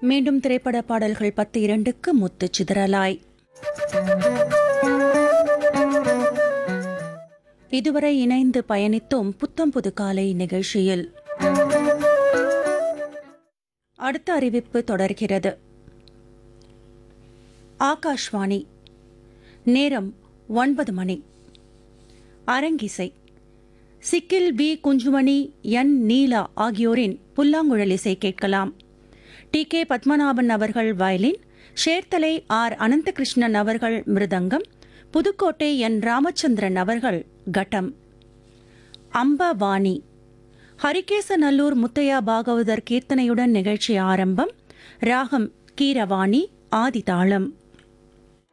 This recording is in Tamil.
மீண்டும் திரைப்பட பாடல்கள் பத்து இரண்டுக்கு முத்து சிதறலாய் இதுவரை இணைந்து பயணித்தோம் புத்தம் புது காலை நிகழ்ச்சியில் அடுத்த அறிவிப்பு தொடர்கிறது ஆகாஷ்வாணி நேரம் ஒன்பது மணி அரங்கிசை சிக்கில் பி குஞ்சுமணி என் நீலா ஆகியோரின் புல்லாங்குழல் இசை கேட்கலாம் டி கே பத்மநாபன் அவர்கள் வயலின் ஷேர்தலை ஆர் அனந்தகிருஷ்ணன் அவர்கள் மிருதங்கம் புதுக்கோட்டை என் ராமச்சந்திரன் அவர்கள் கட்டம் அம்பவாணி ஹரிகேசநல்லூர் முத்தையா பாகவதர் கீர்த்தனையுடன் நிகழ்ச்சி ஆரம்பம் ராகம் கீரவாணி ஆதிதாளம்